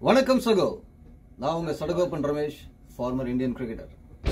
வணக்கம் சகோ நான் உங்க Sadagoppan Ramesh former Indian cricketer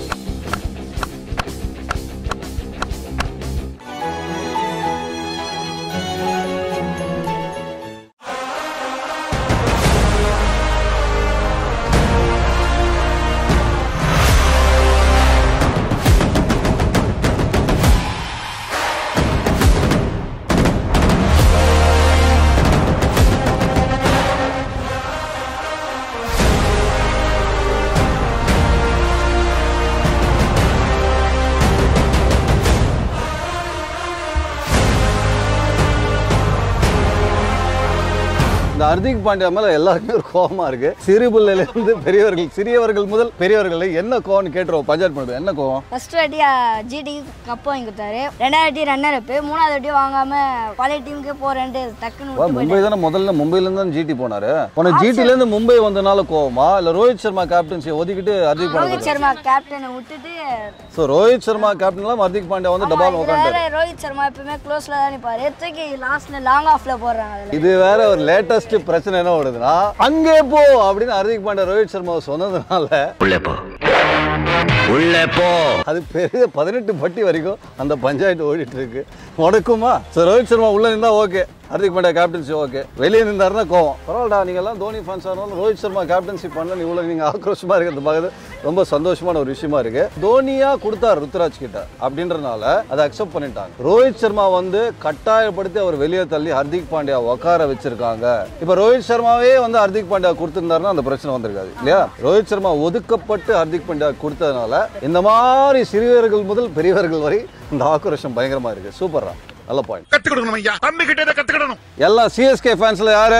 இந்த ஹர்திக் பாண்டியா மேல எல்லாருக்குமே ஒரு கோவமா இருக்கு சிறு பிள்ளையில இருந்து பெரியவர்கள் சிறியவர்கள் முதல் பெரியவர்கள் என்ன கோவம்னு கேட்டுருவோம் பஞ்சாயத்து பண்ணுறது என்ன கோவம் ஃபர்ஸ்ட் வாட்டி ஜிடி கப் வாங்கி கொடுத்தாரு ரெண்டாவது வாட்டி ரன்னர் அப் மூணாவது வாட்டி வாங்காம பழைய டீமுக்கு போறேன்ட்டு டக்குன்னு வா, விட்டு மும்பை தானே முதல்ல மும்பைல இருந்து தான் ஜிடி போனாரு உனக்கு ஜிடில இருந்து மும்பை வந்தனால கோவமா இல்ல ரோஹித் சர்மா கேப்டன்சி ஒதுக்கிட்டு ஹர்திக் பாண்டியா ரோஹித் சர்மா கேப்டனை விட்டுட்டு ஸோ ரோஹித் சர்மா கேப்டன்லாம் ஹர்திக் பாண்டியா வந்து டபால் இதுல உட்காந்துட்டாரு வேற ரோஹித் சர்மா எப்பவுமே க்ளோஸ்ல தான் நிப்பாரு தூக்கி லாஸ்ட்ல லாங் ஆஃப்ல போடுறாங்க அதுல இது வேற ஒரு லேட்டஸ்ட் பிரச்சனை என்ன வருதுன்னா அங்கே போ அப்படின்னு ஹர்திக் பாண்டியா ரோஹித் சர்மா சொன்னதுனால உள்ளே போ உள்ளே போ அது பெரிய பதினெட்டு பட்டி வரைக்கும் அந்த பஞ்சாயத்து ஓடிட்டு இருக்கு முடக்குமா சரி ரோஹித் சர்மா உள்ள இருந்தா okay Hardik Pandya captaincy okay வெளியே நின்றாருன்னா கோவம் பரவாயில்லடா நீங்க எல்லாம் தோனி ஃபேன்ஸ் ஆனாலும் ரோஹித் சர்மா கேப்டன்சி பண்ணல இவ்வளவு நீங்க ஆக்ரோஷமா இருக்கிறது பார்க்குறது ரொம்ப சந்தோஷமான ஒரு விஷயமா இருக்கு தோனியா கொடுத்தாரு ருத்ராஜ் கிட்ட அப்படின்றனால அதை அக்செப்ட் பண்ணிட்டாங்க ரோஹித் சர்மா வந்து கட்டாயப்படுத்தி அவர் வெளியே தள்ளி ஹர்திக் பாண்டியா உட்கார வச்சிருக்காங்க இப்ப ரோஹித் சர்மாவே வந்து ஹர்திக் பாண்டியா கொடுத்திருந்தாருன்னா அந்த பிரச்சனை வந்திருக்காது இல்லையா ரோஹித் சர்மா ஒதுக்கப்பட்டு ஹர்திக் பாண்டியா கொடுத்ததுனால இந்த மாதிரி சிறியவர்கள் முதல் பெரியவர்கள் வரை இந்த ஆக்ரோஷம் பயங்கரமா இருக்கு சூப்பர்ரா நல்ல பாயிண்ட் கத்துக்கிடணும் ஐயா தம்பி கிட்டே கத்துக்கிடணும் எல்லாம் சிஎஸ்கே ஃபேன்ஸ்ல யாரு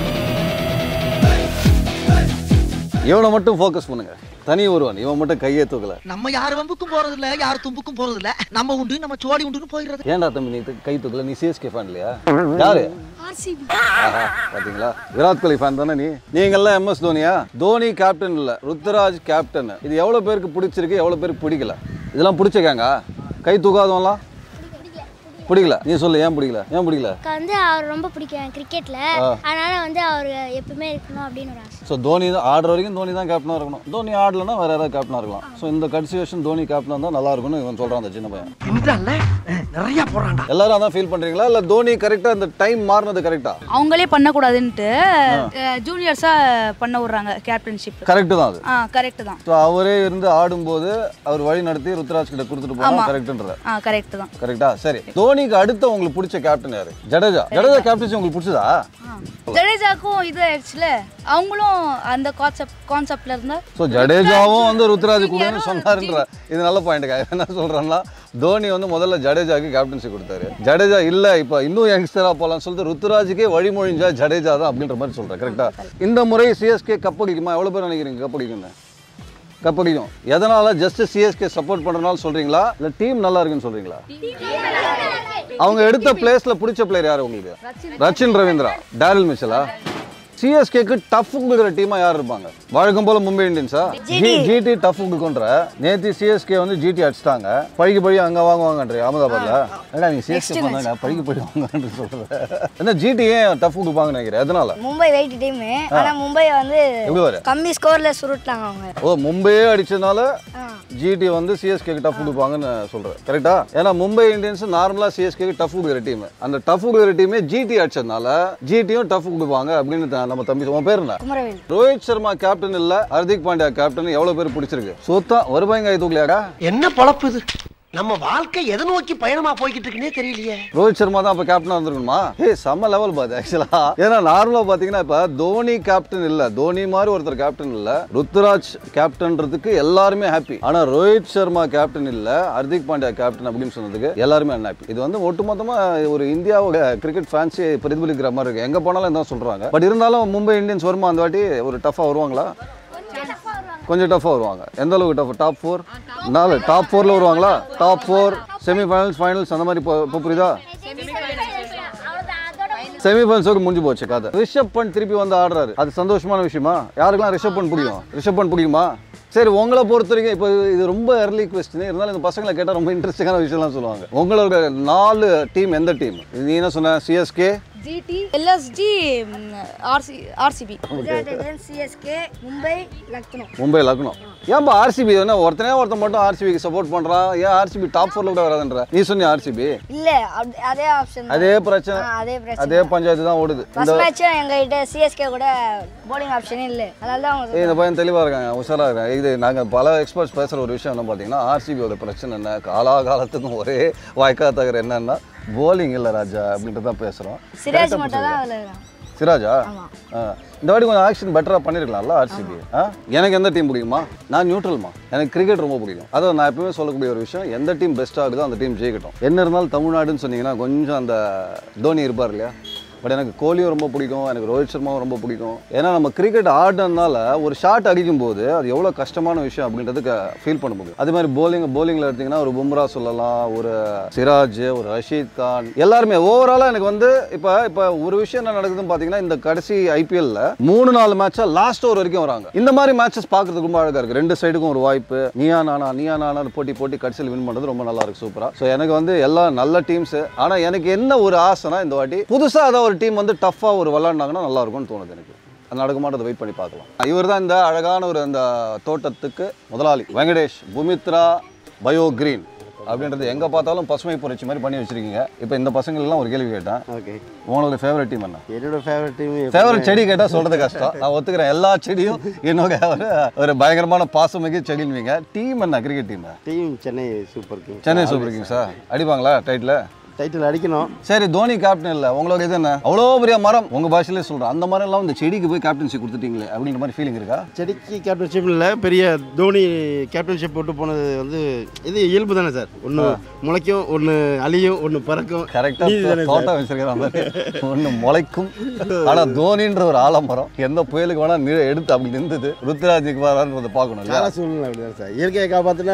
இவனை மட்டும் ஃபோக்கஸ் பண்ணுங்க தனி ஒருவன் இவன் மட்டும் கையே தூக்கல நம்ம யார் வம்புக்கும் போறது இல்ல யார் தும்புக்கும் போறது இல்ல நம்ம உண்டு நம்ம சோடி உண்டுன்னு போயிடுறது ஏன்டா தம்பி நீ கை தூக்கல நீ சிஎஸ்கே ஃபேன் இல்லையா யாரு ஆஹா, பாத்தீங்களா விராட் கோலி ஃபேன் தானே நீ நீங்கெல்லாம் எம்எஸ் தோனியா தோனி கேப்டன் இல்ல ருத்ராஜ் கேப்டன் இது எவ்வளவு பேருக்கு பிடிச்சிருக்கு எவ்வளவு பேருக்கு பிடிக்கல இதெல்லாம் பிடிச்சிருக்காங்க கை தூக்காதவன்லாம் பிடிக்கல நீ சொல்லு ஏன் பிடிக்கல ஏன் பிடிக்கல எனக்கு வந்து அவர் ரொம்ப பிடிக்கும் கிரிக்கெட்ல அதனால வந்து அவர் எப்பவுமே இருக்கணும் அப்படின்னு ஒரு ஆசை ஸோ தோனி தான் ஆடுற வரைக்கும் தோனி தான் கேப்டனாக இருக்கணும் தோனி ஆடலன்னா வேற யாராவது கேப்டனாக இருக்கலாம் ஸோ இந்த கன்சியூஷன் தோனி கேப்டனாக இருந்தால் நல்லா இருக்கும்னு இவன் சொல்கிறான் அந்த சின்ன பையன் தின்னுட்டான்ல நிறைய போடுறான்டா எல்லாரும் அதான் ஃபீல் பண்ணுறீங்களா இல்லை தோனி கரெக்டாக இந்த டைம் மாறினது கரெக்டாக அவங்களே பண்ணக்கூடாதுன்ட்டு ஜூனியர்ஸா பண்ண விடுறாங்க கேப்டன்ஷிப் கரெக்டு தான் அது ஆ கரெக்ட் தான் ஸோ அவரே இருந்து ஆடும்போது அவர் வழி நடத்தி ருத்ராஜ் கிட்ட கொடுத்துட்டு போனா கரெக்டுன்ற ஆ கரெக்ட் தான் கரெக்டா சரி தோனிக்கு அடுத்து உங்களுக்கு பிடிச்ச கேப்டன் யாரு ஜடேஜா ஜடேஜா கேப்டன்சி உங்களுக்கு பிடிச்சதா ஜடேஜாக்கும் இது ஆயிடுச்சுல அவங்களும் அந்த கான்செப்ட் கான்செப்ட்ல இருந்தா ஸோ ஜடேஜாவும் வந்து ருத்ராஜ் கொடுன்னு சொன்னாருன்ற இது நல்ல பாயிண்ட்டுக்கா என்ன சொல்றேன்னா தோனி வந்து முதல்ல ஜடேஜாக்கு கேப்டன்சி கொடுத்தாரு ஜடேஜா இல்ல இப்போ இன்னும் யங்ஸ்டரா போலாம்னு சொல்லிட்டு ருத்ராஜுக்கே வழிமொழிஞ்சா ஜடேஜா தான் அப்படின்ற மாதிரி சொல்றேன் கரெக்டா இந்த முறை சிஎஸ்கே கப் அடிக்குமா எவ்வளவு பேர் நினைக்கிறீங்க கப் அடிக்கும்னு கப் அடிக்கும் எதனால ஜஸ்ட் சிஎஸ்கே சப்போர்ட் பண்றதுனால சொல்றீங்களா இல்ல டீம் நல்லா இருக்குன்னு சொல்றீங்களா அவங்க எடுத்த பிளேஸ்ல பிடிச்ச பிளேயர் யாரு உங்களுக்கு ரச்சின் ரவீந்திரா டேரில் மிச்சலா சிஎஸ்கேக்கு டஃப் கொடுக்குற டீமா யார் இருப்பாங்க வழக்கம் போல மும்பை இந்தியன்ஸா ஜிடி டஃப் கொடுக்குன்ற நேத்தி சிஎஸ்கே வந்து ஜிடி அடிச்சிட்டாங்க பழிக்கு பழி அங்க வாங்குவாங்கன்ற அகமதாபாத்ல ஏன்னா நீங்க சிஎஸ்கே பண்ணாங்க பழிக்கு பழி வாங்குவாங்கன்னு சொல்றது என்ன ஜிடி ஏன் டஃப் கொடுப்பாங்கன்னு நினைக்கிறேன் எதனால மும்பை வெயிட் டீம் ஆனா மும்பை வந்து எப்படி வர கம்மி ஸ்கோர்ல சுருட்டாங்க அவங்க ஓ மும்பையே அடிச்சதுனால ஜிடி வந்து சிஎஸ்கேக்கு டஃப் கொடுப்பாங்கன்னு சொல்றேன் கரெக்டா ஏன்னா மும்பை இந்தியன்ஸ் நார்மலா சிஎஸ்கேக்கு டஃப் கொடுக்குற டீம் அந்த டஃப் கொடுக்குற டீமே ஜிடி அடிச்சதுனால ஜிடியும் டஃப் கொடுப்பாங்க அப்படின்னு த- நம்ம தம்பி உன் பேர் என்ன குமரவேல் ரோஹித் சர்மா கேப்டன் இல்ல ஹர்திக் பாண்டியா கேப்டன் எவ்வளவு பேர் பிடிச்சிருக்கு சுத்தம் ஒரு பையன் கை தூக்கலையாடா என்ன பொழப்பு இது நம்ம வாழ்க்கை எதை நோக்கி பயணமா போய்கிட்டு இருக்குன்னே தெரியலையே ரோஹித் சர்மா தான் அப்ப கேப்டனா இருந்திருக்கணுமா ஏய் செம்ம லெவல் பாது ஆக்சுவலா ஏன்னா நார்மலா பாத்தீங்கன்னா இப்ப தோனி கேப்டன் இல்ல தோனி மாதிரி ஒருத்தர் கேப்டன் இல்ல ருத்துராஜ் கேப்டன்றதுக்கு எல்லாருமே ஹாப்பி ஆனா ரோஹித் சர்மா கேப்டன் இல்ல ஹர்திக் பாண்டியா கேப்டன் அப்படின்னு சொன்னதுக்கு எல்லாருமே அன்ஹாப்பி இது வந்து ஒட்டுமொத்தமா ஒரு இந்தியாவோட கிரிக்கெட் ஃபேன்ஸி பிரதிபலிக்கிற மாதிரி இருக்கு எங்க போனாலும் இதான் சொல்றாங்க பட் இருந்தாலும் மும்பை இந்தியன்ஸ் வருமா அந்த வாட்டி ஒரு டஃபா வருவாங்களா கொஞ்சம் டஃப்பாக வருவாங்க எந்த அளவுக்கு டஃப் டாப் ஃபோர் நாலு டாப் ஃபோரில் வருவாங்களா டாப் ஃபோர் செமிஃபைனல்ஸ் ஃபைனல்ஸ் அந்த மாதிரி இப்போ இப்போ புரியுதா செமிஃபைனல்ஸோடு முடிஞ்சு போச்சு கதை ரிஷப் பண்ட் திருப்பி வந்து ஆடுறாரு அது சந்தோஷமான விஷயமா யாருக்கெல்லாம் ரிஷப் பண்ட் பிடிக்கும் ரிஷப் பண்ட் பிடிக்குமா சரி உங்களை பொறுத்த வரைக்கும் இப்போ இது ரொம்ப early கொஸ்டின் இருந்தாலும் இந்த பசங்களை கேட்டால் ரொம்ப இன்ட்ரெஸ்டிங்கான விஷயம்லாம் சொல்லுவாங்க உங்களோட நாலு டீம் எந்த டீம் நீ என்ன சொன்ன CSK GT LSG RC RCB Gujarat Titans CSK Mumbai Lucknow Mumbai Lucknow ஏன்பா ஆர்சிபி என்ன ஒருத்தனே ஒருத்தன் மட்டும் ஆர்சிபிக்கு சப்போர்ட் பண்றான் ஏன் ஆர்சிபி டாப் ஃபோர்ல கூட வராதுன்ற நீ சொன்னிய ஆர்சிபி இல்ல அப்படி- அதே ஆப்ஷன் அதே பிரச்சனை அதே பிரச்சனை அதே பஞ்சாயத்து தான் ஓடுது இந்த ஃபர்ஸ்ட் மேட்சும் எங்ககிட்ட சிஎஸ்கே கூட bowling ஆப்ஷனே இல்லை அதனால தான் அவங்க ஏய், இந்த பையன் தெளிவாக இருக்காங்க உஷாராக இருக்காங்க இது நாங்கள் பல எக்ஸ்பர்ட்ஸ் பேசுகிற ஒரு விஷயம் என்ன பார்த்தீங்கன்னா ஆர்சிபியோட பிரச்சனை என்ன காலாகாலத்துக்கும் ஒரே வாய்க்கா தகர என்னன்னா போலிங் இல்லை ராஜா அப்படின்ட்டு தான் பேசுகிறோம் சிராஜ் மட்டும் தான் அதில் இருக்கான் சிராஜா ஆ. இந்த வாட்டி கொஞ்சம் ஆக்ஷன் பெட்டராக பண்ணியிருக்கலாம்ல ஆர்சிபி ஆ எனக்கு எந்த டீம் பிடிக்குமா நான் நியூட்ரல்மா எனக்கு கிரிக்கெட் ரொம்ப பிடிக்கும் அதான் நான் எப்பவுமே சொல்லக்கூடிய ஒரு விஷயம் எந்த டீம் பெஸ்ட்டாக இருக்குதோ அந்த டீம் ஜெயிக்கட்டும் என்ன இருந்தாலும் தமிழ்நாடுன்னு சொன்னீங்கன்னா கொஞ்சம் அந்த தோனி இருப்பார் இல்லையா பட் எனக்கு கோலியும் ரொம்ப பிடிக்கும் எனக்கு ரோஹித் சர்மாவும் ரொம்ப பிடிக்கும் ஏன்னா நம்ம கிரிக்கெட் ஆடுறதுனால ஒரு ஷாட் அடிக்கும் போது அது எவ்வளோ கஷ்டமான விஷயம் அப்படின்றதுக்கு ஃபீல் பண்ண முடியும் அதே மாதிரி போலிங் போலிங்கில் எடுத்தீங்கன்னா ஒரு பும்ரா சொல்லலாம் ஒரு சிராஜ் ஒரு ரஷீத் கான் எல்லாருமே ஓவராலாக எனக்கு வந்து இப்போ இப்போ ஒரு விஷயம் என்ன நடக்குதுன்னு பார்த்தீங்கன்னா இந்த கடைசி ஐபிஎல்ல மூணு நாலு மேட்சா லாஸ்ட் ஓவர் வரைக்கும் வராங்க இந்த மாதிரி மேட்சஸ் பார்க்கறதுக்கு ரொம்ப அழகா இருக்கு ரெண்டு சைடுக்கும் ஒரு வாய்ப்பு நீயா நானா நீயா நானா போட்டி போட்டி கடைசியில் வின் பண்ணுறது ரொம்ப நல்லா இருக்கு சூப்பரா ஸோ எனக்கு வந்து எல்லா நல்ல டீம்ஸ் ஆனா எனக்கு என்ன ஒரு ஆசைனா இந்த வாட்டி புதுசா ஏதாவது ஒரு டீம் வந்து டஃப்பா ஒரு விளாண்டாங்கன்னா நல்லா இருக்கும்னு தோணுது எனக்கு அது நடக்குமாட்டதை வெயிட் பண்ணி பார்க்கலாம் இவர் தான் இந்த அழகான ஒரு அந்த தோட்டத்துக்கு முதலாளி வெங்கடேஷ் புமித்ரா பயோ கிரீன் அப்படின்றது எங்கே பார்த்தாலும் பசுமை புரட்சி மாதிரி பண்ணி வச்சிருக்கீங்க இப்போ இந்த பசங்களெல்லாம் ஒரு கேள்வி கேட்டேன் ஓகே உங்களோட ஃபேவரட் டீம் என்ன என்னோட ஃபேவரட் டீம் ஃபேவரட் செடி கேட்டால் சொல்கிறது கஷ்டம் நான் ஒத்துக்கிறேன் எல்லா செடியும் என்னோட ஒரு ஒரு பயங்கரமான பாசமிகு செடின்வீங்க டீம் என்ன cricket team team Chennai super king Chennai super kings sir அடிப்பாங்களா டைட்டில் டைட்டில் அடிக்கணும் சரி தோனி கேப்டன் இல்லை உங்களோட இது என்ன அவ்வளோ பெரிய மரம் உங்கள் பாஷையிலே சொல்கிறேன் அந்த மரம் எல்லாம் இந்த செடிக்கு போய் கேப்டன்சி கொடுத்துட்டீங்களே அப்படிங்கிற மாதிரி ஃபீலிங் இருக்கா செடிக்கு கேப்டன்ஷிப் இல்லை பெரிய தோனி கேப்டன்ஷிப் போட்டு போனது வந்து இது இயல்பு தானே சார் ஒன்று முளைக்கும் ஒன்று அழியும் ஒன்று பறக்கும் நீதி தானே கரெக்டாக சார்? தோட்டம் வச்சிருக்கிற மாதிரி ஒன்று முளைக்கும் ஆனால் தோனின்ற ஒரு ஆலமரம் எந்த புயலுக்கு வேணால் நிழ எடுத்து அப்படி நின்றுது ருத்ராஜுக்கு வரான்றதை பார்க்கணும் இல்லையா கால சூழ்நிலை அப்படிதான் சார் இயற்கையை காப்பாற்றினா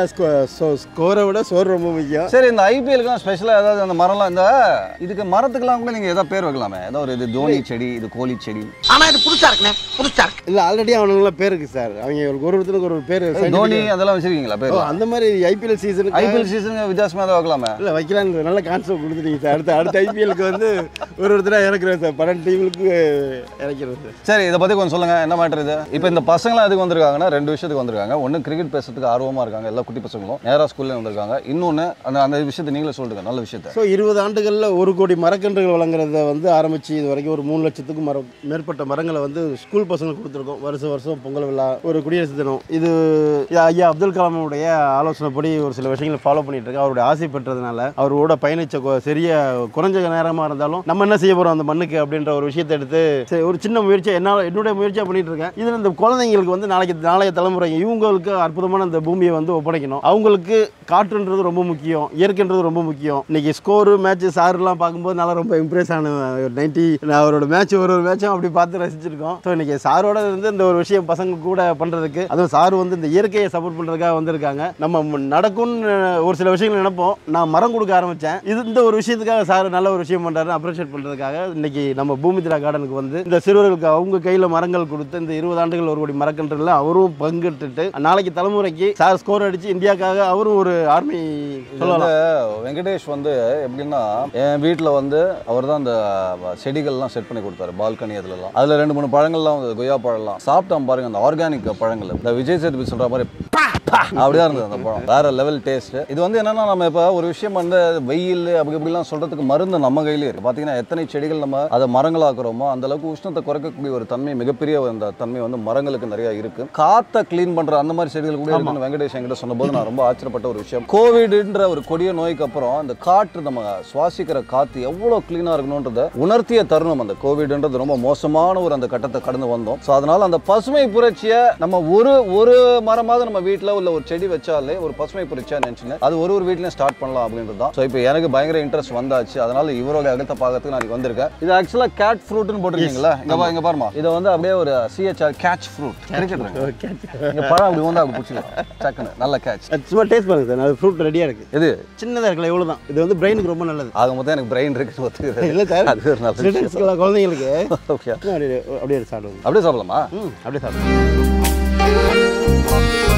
ஸ்கோரை விட சோறு ரொம்ப முக்கியம் சரி இந்த ஐபிஎலுக்குலாம் ஸ்பெஷலாக ஏதாவது அந்த மரம்லாம் இந்த இதுக்கு மரத்துக்கெல்லாம் கூட நீங்கள் ஏதாவது பேர் வைக்கலாமே ஏதோ ஒரு இது தோனி செடி இது கோழி செடி ஆனா இது புதுசா இருக்குண்ணே புதுசா இருக்கு இல்லை ஆல்ரெடி அவனுங்களாம் பேர் இருக்கு சார் அவங்க ஒரு ஒருத்தருக்கு ஒரு பேர் தோனி அதெல்லாம் வச்சிருக்கீங்களா பேர் அந்த மாதிரி ஐபிஎல் சீசனுக்கு ஐபிஎல் சீசனுக்கு வித்தியாசமாக ஏதாவது வைக்கலாமே இல்லை வைக்கலான்னு நல்ல கான்செப்ட் கொடுத்துட்டீங்க சார் அடுத்த அடுத்த ஐபிஎலுக்கு வந்து ஒரு ஒருத்தராக இறக்குறேன் சார் பன்னெண்டு டீமுக்கு இறக்கிறேன் சார் சரி இதை பற்றி கொஞ்சம் சொல்லுங்கள் என்ன மேட்டர் இது இப்போ இந்த பசங்களாம் எதுக்கு வந்திருக்காங்கன்னா ரெண்டு விஷயத்துக்கு வந்திருக்காங்க ஒன்று கிரிக்கெட் பேசுறதுக்கு ஆர்வமாக இருக்காங்க எல்லா குட்டி பசங்களும் நேராக ஸ்கூல்ல வந்திருக்காங்க இன்னொன்று அந்த அந்த விஷயத்தை நீங்களே சொல்லிடுங்க நல்ல விஷயத்த ஸோ இருபது ஆண்டுகளில் ஒரு கோடி மரக்கன்றுகள் வழங்குறத வந்து ஆரம்பிச்சு இது வரைக்கும் ஒரு மூணு லட்சத்துக்கும் மரம் மேற்பட்ட மரங்களை வந்து ஸ்கூல் பசங்களுக்கு கொடுத்துருக்கோம் வருஷம் வருஷம் பொங்கல் விழா ஒரு குடியரசு தினம் இது இது ஐயா அப்துல் கலாமுடைய ஆலோசனைப்படி ஒரு சில விஷயங்களை ஃபாலோ பண்ணிட்டு இருக்கேன் அவருடைய ஆசை பெற்றதுனால அவரோட பயணிச்ச கொ- சிறிய குறைஞ்ச நேரமாக இருந்தாலும் நம்ம என்ன செய்ய போகிறோம் அந்த மண்ணுக்கு அப்படின்ற ஒரு விஷயத்தை எடுத்து சரி, ஒரு சின்ன முயற்சியை என்னால் என்னுடைய முயற்சியாக பண்ணிட்டு இருக்கேன் இதில் இந்த குழந்தைங்களுக்கு வந்து நாளைக்கு நாளைய தலைமுறை இவங்களுக்கு அற்புதமான இந்த பூமியை வந்து ஒப்படைக்கணும் அவங்களுக்கு காற்றுன்றது ரொம்ப முக்கியம் இயற்கைன்றது ரொம்ப முக்கியம் இன்னைக்கு ஸ்கோரு மேட்ச் சாருலாம் பார்க்கும்போது நல்லா ரொம்ப இம்ப்ரெஸ் ஆன நைன்டி நான் அவரோட மேட்ச் ஒரு ஒரு மேட்சும் அப்படி பார்த்து ரசிச்சிருக்கோம் ஸோ இன்னைக்கு சாரோட இருந்து இந்த ஒரு விஷயம் பசங்க கூட பண்ணுறதுக்கு அதுவும் சார் வந்து இந்த இயற்கையை சப்போர்ட் பண்ணுறதுக்காக வந்திருக்காங்க நம்ம மு- நடக்கும்னு ஒரு சில விஷயங்கள் நினைப்போம் நான் மரம் கொடுக்க ஆரம்பித்தேன் இது இந்த ஒரு விஷயத்துக்காக சார் நல்ல ஒரு விஷயம் பண்ணுறாரு அப்ரிஷியேட் பண்ணுறதுக்காக இன்னைக்கு நம்ம பூமித்ரா கார்டனுக்கு வந்து இந்த சிறுவர்களுக்கு அவங்க கையில் மரங்கள் கொடுத்து இந்த இருபது ஆண்டுகள் ஒரு கோடி மரக்கன்றுல அவரும் பங்கிட்டுட்டு நாளைக்கு தலைமுறைக்கு சார் ஸ்கோர் அடிச்சு இந்தியாக்காக அவரும் ஒரு ஆர்மி சொல்லலாம் வெங்கடேஷ் வந்து எப்படின்னா என் வீட்டில் வந்து அவர் தான் அந்த செடிகள்லாம் செட் பண்ணி கொடுத்தாரு பால்கனி அதுலலாம் அதில் ரெண்டு மூணு பழங்கள்லாம் வந்து கொய்யா பழம்லாம் சாப்பிட்டான் பாருங்க அந்த ஆர்கானிக் பழங்கள் இந்த விஜய் சேதுபதி சொல்ற மாதிரி பா, பா, அப்படிதான் இருந்தது அந்த பழம் வேற லெவல் டேஸ்ட் இது வந்து என்னன்னா நம்ம இப்போ ஒரு விஷயம் வந்து வெயில் அப்படி இப்படிலாம் சொல்றதுக்கு மருந்து நம்ம கையிலே இருக்கு பார்த்தீங்கன்னா எத்தனை செடிகள் நம்ம அதை மரங்களாக்குறோமோ அந்த அளவுக்கு உஷ்ணத்தை குறைக்கக்கூடிய ஒரு தன்மை மிகப்பெரிய அந்த தன்மை வந்து மரங்களுக்கு நிறைய இருக்கு காத்தை க்ளீன் பண்ற அந்த மாதிரி செடிகள் கூட இருக்குன்னு வெங்கடேஷ் என்கிட்ட சொன்னபோது நான் ரொம்ப ஆச்சரியப்பட்ட ஒரு விஷயம் கோவிட்ன்ற ஒரு கொடிய நோய்க்கு அப்புறம் அந்த காற்று நம்ம சுவாசிக்கிற காத்து எவ்வளவு க்ளீனா இருக்கணும்ன்றத உணர்த்திய தருணம் அந்த கோவிட்ன்றது ரொம்ப மோசமான ஒரு அந்த கட்டத்தை கடந்து வந்தோம் ஸோ அதனால அந்த பசுமை புரட்சியை நம்ம ஒரு ஒரு மரமாவது நம்ம வீட்டில் உள்ள ஒரு செடி வச்சாலே ஒரு பசுமை புரட்சியா நினைச்சுங்க அது ஒரு ஒரு வீட்லயும் ஸ்டார்ட் பண்ணலாம் அப்படின்றது தான் ஸோ இப்போ எனக்கு பயங்கர இன்ட்ரெஸ்ட் வந்தாச்சு அதனால இவரோட அகத்தை பார்க்கறதுக்கு நான் இங்க வந்திருக்கேன் இது ஆக்சுவலா கேட் ஃப்ரூட்னு போட்டிருக்கீங்களா இங்க பா இங்க பாருமா இதை வந்து அப்படியே ஒரு சிஹெச்ஆர் கேட்ச் ஃப்ரூட் கிரிக்கெட் இங்க பழம் அப்படி வந்து அப்படி பிடிச்சிக்கலாம் டக்குன்னு நல்ல கேட்ச் சும்மா டேஸ்ட் பண்ணுங்க சார் அது ஃப்ரூட் ரெடியாக இருக்கு இது சின்னதாக இருக்குல்ல எவ்வளோ தான் இது வந்து பிரெயினுக்கு ரொம்ப நல்லது ஆக மொத்தம் எனக்கு பிரெயின் இருக்குன்னு ஒத்துக்கிறேன் இல்லை சார் அது ஒரு நல்ல விஷயம். ஸ்டூடெண்ட்ஸ்க்கு குழந்தைங்களுக்கு Okay. அப்படியே அப்படியே சாப்பிடுவோம் அப்படியே சாப்பிடலாமா ம் அப்படியே சாப்பிடுவோம்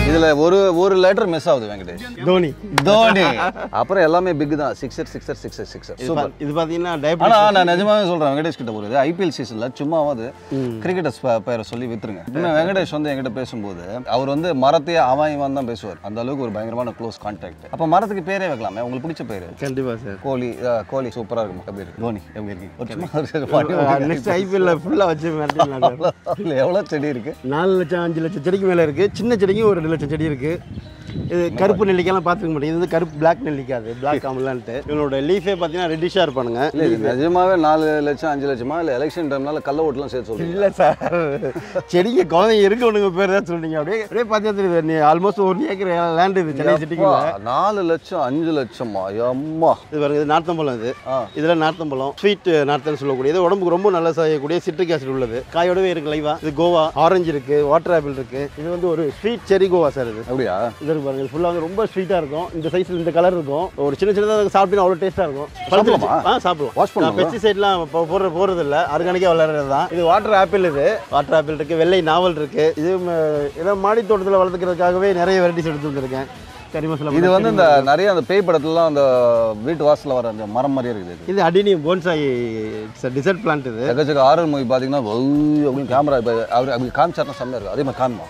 இதுல ஒரு ஒரு லெட்டர் மிஸ் ஆகுது வெங்கடேஷ் தோனி தோனி அப்புறம் எல்லாமே பிக் தான் சிக்ஸர் சிக்ஸர் சிக்ஸர் சிக்ஸர் இது சூப்பர் பா- இது பார்த்தீங்கன்னா ஆனா டயபிட்டிஸ் நான் நிஜமாவே சொல்றேன் வெங்கடேஷ் கிட்ட ஒரு ஐபிஎல் சீசன்ல சும்மாவது கிரிக்கெட்டர்ஸ் பேரை சொல்லி வித்துருங்க இன்னும் வெங்கடேஷ் வந்து என்கிட்ட பேசும்போது அவர் வந்து மரத்தையே அவன் இவன் தான் பேசுவார் அந்த அளவுக்கு ஒரு பயங்கரமான க்ளோஸ் கான்டாக்ட் அப்ப மரத்துக்கு பேரே வைக்கலாமே உங்களுக்கு பிடிச்ச பேரு கண்டிப்பாக சார் கோலி அஹ், கோலி சூப்பரா இருக்கும் எப்படி இருக்கு தோனி எப்படி இருக்கீங்க ஒரு சும்மா ஒரு பாட்டு நெக்ஸ்ட் ஐபிஎல்ல ஃபுல்லாக வச்சு மிரட்டிடலாம் சார் அதுல எவ்வளவு செடி இருக்கு நாலு லட்சம் அஞ்சு லட்சம் செடிக்கு மேலே இருக்குது சின்ன செடிக்கும் ஒரு ரெண்டு லட்சம் செடி இருக்குது இது கருப்பு நெல்லிக்காய்லாம் பார்த்துக்க முடியும் இது வந்து கருப்பு பிளாக் நெல்லிக்காய் அது பிளாக் காமலான்ட்டு இவனோட லீஃபே பார்த்தீங்கன்னா ரெட்டிஷாக இருப்பானுங்க இல்ல இது நிஜமாவே நாலு லட்சம் அஞ்சு லட்சமா இல்ல எலெக்ஷன் டைம்னால கள்ள ஓட்டுலாம் சேர்த்து சொல்றீங்க இல்லை சார் செடிக்கு குழந்தைங்க இருக்கவனுங்க பேர் தான் சொல்றீங்க அப்படியே அப்படியே பார்த்தா தெரியுது நீ ஆல்மோஸ்ட் ஒரு ஏக்கர் லேண்ட் இது சென்னை சிட்டிக்குள்ள நாலு லட்சம் அஞ்சு லட்சமா அம்மா இது பாருங்க இது நார்த்தம்பழம் இது ஆ. இதில் நார்த்தம்பழம் ஸ்வீட் நார்த்தன்னு சொல்லக்கூடியது உடம்புக்கு ரொம்ப நல்லா செய்யக்கூடிய சிட்ரிக் ஆசிட் உள்ளது காயோடவே இருக்கு லைவா இது கோவா ஆரஞ்சு இருக்கு வாட்டர் ஆப்பிள் இருக்கு இது வந்து ஒரு ஸ்வீட் செரி கோவா சார் இது அப்படியா இது இருக்கு பாருங்க ஃபுல்லாக வந்து ரொம்ப ஸ்வீட்டாக இருக்கும் இந்த சைஸில் இந்த கலர் இருக்கும் ஒரு சின்ன சின்னதாக சாப்பிட்டீங்கன்னா அவ்வளோ டேஸ்ட்டாக இருக்கும் பழுத்துருச்சு. சாப்பிடலாமா? ஆ சாப்பிடலாம் Wash பண்ணலாமா? பெஸ்டிசைட்லாம் இப்போ போடுற போடுறது இல்லை ஆர்கானிக்காக வளர்றது தான் இது வாட்டர் ஆப்பிள் இது வாட்டர் ஆப்பிள் இருக்கு வெள்ளை நாவல் இருக்கு இது ம- ஏதோ மாடி தோட்டத்தில் வளர்த்துக்கிறதுக்காகவே நிறைய வெரைட்டிஸ் எடுத்து வந்திருக்கேன் கறி மசாலா இது வந்து இந்த நிறைய அந்த பேய் படத்துலலாம் அந்த வீட்டு வாசல்ல வர அந்த மரம் மாதிரி இருக்குது இது இது அடினியம் போன்சாய் டிசர்ட் பிளான்ட் இது எக்கச்சக்க ஆரல் மூவி பார்த்தீங்கன்னா ஒய் அப்படின்னு கேமரா இப்போ அவர் அப்படி காமிச்சாருன்னா செம்மையா இருக்கும் அதே மாதிரி காமிமா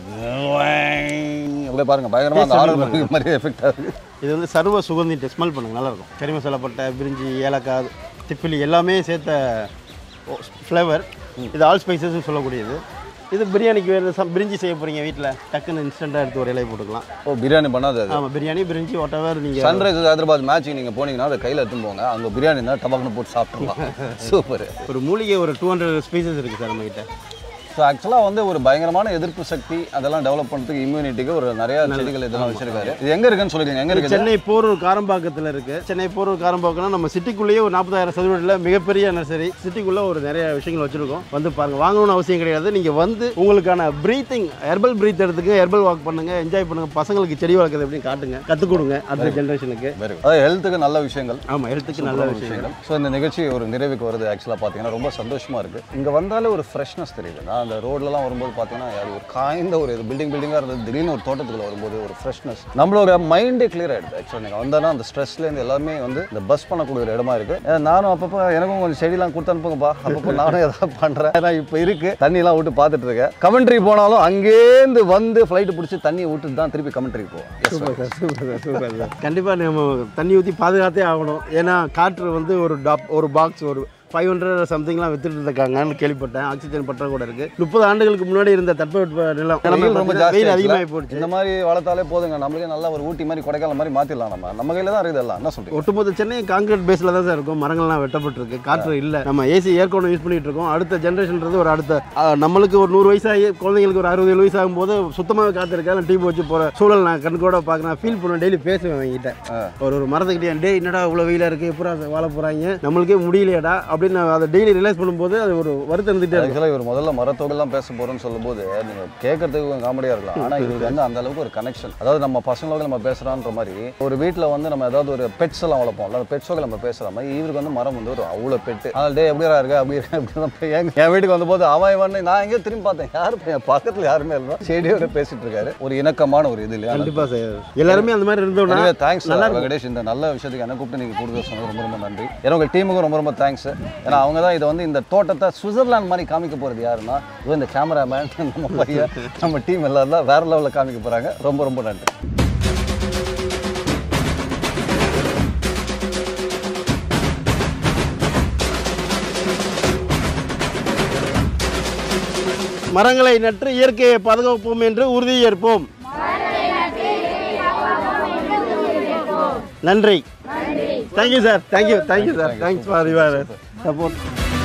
அப்படியே பாருங்க பயங்கரமா அந்த ஆரல் மூவி மாதிரி எஃபெக்ட் ஆகுது இது வந்து சர்வ சுகந்திட்டு ஸ்மெல் பண்ணுங்க நல்லா இருக்கும் கறி மசாலா பட்டை பிரிஞ்சி ஏலக்காய் திப்பிலி எல்லாமே சேர்த்த ஃப்ளேவர் இது ஆல் ஸ்பைசஸ்னு சொல்லக்கூடியது இது பிரியாணிக்கு வேறு சம் பிரிஞ்சி செய்ய போகிறீங்க வீட்டில் டக்குன்னு இன்ஸ்டண்ட்டாக எடுத்து ஒரு இலையை போட்டுக்கலாம் ஓ பிரியாணி பண்ணாது அது ஆமாம் பிரியாணி பிரிஞ்சி வாட் எவர் நீங்கள் சன்ரைசர்ஸ் ஹைதராபாத் மேட்ச்சுக்கு நீங்கள் போனீங்கன்னா அதை கையில் எடுத்துன்னு போங்க அங்கே பிரியாணி இருந்தால் டபாக்குன்னு போட்டு சாப்பிட்றலாம் சூப்பர் ஒரு மூலிகை ஒரு டூ ஹண்ட்ரட் ஸ்பைசஸ் இருக்குது சார் நம்மகிட்ட ஸோ ஆக்சுவலாக வந்து ஒரு பயங்கரமான எதிர்ப்பு சக்தி அதெல்லாம் டெவலப் பண்ணுறதுக்கு இம்யூனிட்டிக்கு ஒரு நிறைய செடிகள் இதெல்லாம் வச்சிருக்காரு இது எங்கே இருக்குன்னு சொல்லிருக்கீங்க எங்கே இருக்குது சென்னை போரூர் காரம்பாக்கத்தில் இருக்கு சென்னை போரூர் காரம்பாக்கம்னா நம்ம சிட்டிக்குள்ளேயே ஒரு நாற்பதாயிரம் சதுரடியில் மிகப்பெரிய நர்சரி சிட்டிக்குள்ளே ஒரு நிறைய விஷயங்கள் வச்சிருக்கோம் வந்து பாருங்க வாங்கணும்னு அவசியம் கிடையாது நீங்கள் வந்து உங்களுக்கான ப்ரீத்திங் ஹெர்பல் ப்ரீத் எடுத்துங்க ஹெர்பல் வாக் பண்ணுங்க என்ஜாய் பண்ணுங்க பசங்களுக்கு செடி வளர்க்குறது எப்படின்னு காட்டுங்க கற்றுக் கொடுங்க அடுத்த ஜென்ரேஷனுக்கு வெரி குட் அதாவது ஹெல்த்துக்கு நல்ல விஷயங்கள் ஆமாம் ஹெல்த்துக்கு நல்ல விஷயங்கள் ஸோ இந்த நிகழ்ச்சி ஒரு நிறைவுக்கு வருது ஆக்சுவலாக பார்த்தீங்கன்னா ரொம்ப சந்தோஷமாக இருக்குது இங்கே வந்தாலே ஒரு ஃப்ரெஷ்னஸ் தெரியுது நான் அந்த ரோட்லலாம் வரும்போது பார்த்தீங்கன்னா அது ஒரு காய்ந்த ஒரு இது பில்டிங் பில்டிங்காக இருந்தது திடீர்னு ஒரு தோட்டத்துக்குள்ள வரும்போது ஒரு ஃப்ரெஷ்னஸ் நம்மளோட மைண்டே கிளியர் ஆகிடுது ஆக்சுவலாக நீங்கள் வந்தோன்னா அந்த ஸ்ட்ரெஸ்லேருந்து எல்லாமே வந்து இந்த பஸ் பண்ணக்கூடிய ஒரு இடமா இருக்குது நானும் அப்பப்போ எனக்கும் கொஞ்சம் செடிலாம் கொடுத்து அனுப்புங்கப்பா அப்பப்போ நானும் ஏதாவது பண்ணுறேன் ஏன்னா இப்போ இருக்குது தண்ணிலாம் விட்டு பார்த்துட்டு இருக்கேன் கமெண்ட்ரி போனாலும் அங்கேருந்து வந்து ஃப்ளைட்டு பிடிச்சி தண்ணியை விட்டுட்டு தான் திருப்பி கமெண்ட்ரிக்கு போவோம் super sir super sir super sir கண்டிப்பாக நம்ம தண்ணி ஊற்றி பாதுகாத்தே ஆகணும் ஏன்னா காற்று வந்து ஒரு டாப் ஒரு பாக்ஸ் ஒரு ஃபைவ் ஹண்ட்ரட் சம்திங்லாம் வித்துட்டு இருக்காங்கன்னு கேள்விப்பட்டேன் ஆக்சிஜன் பற்றாக்குறை இருக்கு முப்பது ஆண்டுகளுக்கு முன்னாடி இருந்த தட்பவெட்ப நிலம் வெயில் ரொம்ப ஜாஸ்தி வெயில் ஆச்சுல? அதிகமாகி போச்சு இந்த மாதிரி வளர்த்தாலே போதுங்க நம்மளுக்கே நல்லா ஒரு ஊட்டி மாதிரி கொடைக்கானல் மாதிரி மாத்திடலாம் நம்ம நம்ம கையில தான் இருக்குது எல்லாம் என்ன சொல்றீங்க ஒட்டுமொத்த சென்னை காங்கிரீட் பேஸில் தான் சார் இருக்கும் மரங்கள்லாம் வெட்டப்பட்டிருக்கு காற்று இல்லை நம்ம ஏசி ஏர்கோனை யூஸ் பண்ணிட்டு இருக்கோம் அடுத்த ஜென்ரேஷன்றது ஒரு அடுத்த ஆ, நம்மளுக்கு ஒரு நூறு வயசாகி குழந்தைங்களுக்கு ஒரு அறுபது ஏழு வயசு ஆகும்போது சுத்தமாக காற்று இருக்கா டீப் வச்சு போகிற சூழல் நான் கண் கூட பார்க்குறேன் ஃபீல் பண்ணுவேன் டெய்லி பேசுவேன் அவங்ககிட்ட ஒரு ஒரு மரத்துக்கிட்டே டே என்னடா இவ்வளோ வெயிலாக இருக்குது எப்போ வாழ போகிறாங்க நம்மளுக்கே முடியலையடா அப்படின்னு நான் அதை டெய்லி ரிலைஸ் பண்ணும்போது அது ஒரு வருத்தம் இருந்துகிட்டே இருக்கும் ஆக்சுவலாக இவர் முதல்ல மரத்தோடலாம் பேச போறோம்னு சொல்லும்போது நீங்க கேட்கறதுக்கு கொஞ்சம் காமெடியா இருக்கலாம் ஆனா இது வந்து அந்த அளவுக்கு ஒரு கனெக்ஷன் அதாவது நம்ம பசங்களோட நம்ம பேசுறான்ற மாதிரி ஒரு வீட்ல வந்து நம்ம ஏதாவது ஒரு பெட்ஸ் எல்லாம் வளர்ப்போம்ல அந்த பெட்ஸோட நம்ம பேசுற மாதிரி இவருக்கு வந்து மரம் வந்து ஒரு அவ்வளோ பெட்டு அதனால டே எப்படியா இருக்கு அப்படி இருக்கு அப்படி தான் போய் எங்க- என் வீட்டுக்கு வந்தபோது அவன் இவன் நான் எங்கேயோ திரும்பி பார்த்தேன் யாரு என் பக்கத்துல யாருமே இல்லை செடியோட பேசிட்டு இருக்காரு ஒரு இணக்கமான ஒரு இது இல்லையா கண்டிப்பாக சார் எல்லாருமே அந்த மாதிரி இருந்தோம்னா தேங்க்ஸ் நல்லா இருக்கும். வெங்கடேஷ் இந்த நல்ல விஷயத்துக்கு என்ன கூப்பிட்டு நீங்கள் கொடுக்க சொன்னது ரொம்ப ரொம்ப நன்றி ஏன்னா உங்கள் டீமுக்கும் ரொம்ப ரொம்ப தேங்க்ஸ் ஏன்னா அவங்க தான் இதை வந்து இந்த தோட்டத்தை சுவிட்சர்லாந்து மாதிரி காமிக்க போகிறது யாருன்னா இது இந்த கேமராமேன் நம்ம பையன் நம்ம டீம் எல்லாரும் தான் வேற லெவலில் காமிக்க போகிறாங்க ரொம்ப ரொம்ப நன்றி மரங்களை நட்டு இயற்கையை பாதுகாப்போம் என்று உறுதியேற்போம் நன்றி thank you sir thank you thank you sir thanks for your support